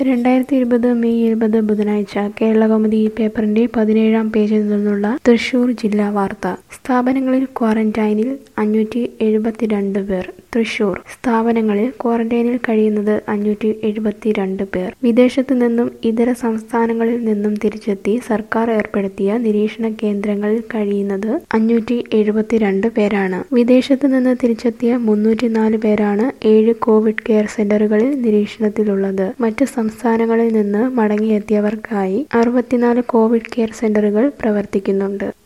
രണ്ടായിരത്തി ഇരുപത് മെയ് ഇരുപത് ബുധനാഴ്ച കേരളകൗമുദി ഈ പേപ്പറിന്റെ പതിനേഴാം പേജിൽ നിന്നുള്ള തൃശൂർ ജില്ലാ വാർത്ത സ്ഥാപനങ്ങളിൽ ക്വാറന്റൈനിൽ അഞ്ഞൂറ്റി എഴുപത്തിരണ്ട് പേർ തൃശൂർ സ്ഥാപനങ്ങളിൽ ക്വാറന്റൈനിൽ കഴിയുന്നത് അഞ്ഞൂറ്റി എഴുപത്തിരണ്ട് പേർ വിദേശത്തു നിന്നും ഇതര സംസ്ഥാനങ്ങളിൽ നിന്നും തിരിച്ചെത്തി സർക്കാർ ഏർപ്പെടുത്തിയ നിരീക്ഷണ കേന്ദ്രങ്ങളിൽ കഴിയുന്നത് അഞ്ഞൂറ്റി എഴുപത്തിരണ്ട് പേരാണ് വിദേശത്തു നിന്ന് തിരിച്ചെത്തിയ മുന്നൂറ്റിനാല് പേരാണ് ഏഴ് കോവിഡ് കെയർ സെന്ററുകളിൽ നിരീക്ഷണത്തിലുള്ളത് മറ്റ് സംസ്ഥാനങ്ങളിൽ നിന്ന് മടങ്ങിയെത്തിയവർക്കായി അറുപത്തിനാല് കോവിഡ് കെയർ സെന്ററുകൾ പ്രവർത്തിക്കുന്നുണ്ട്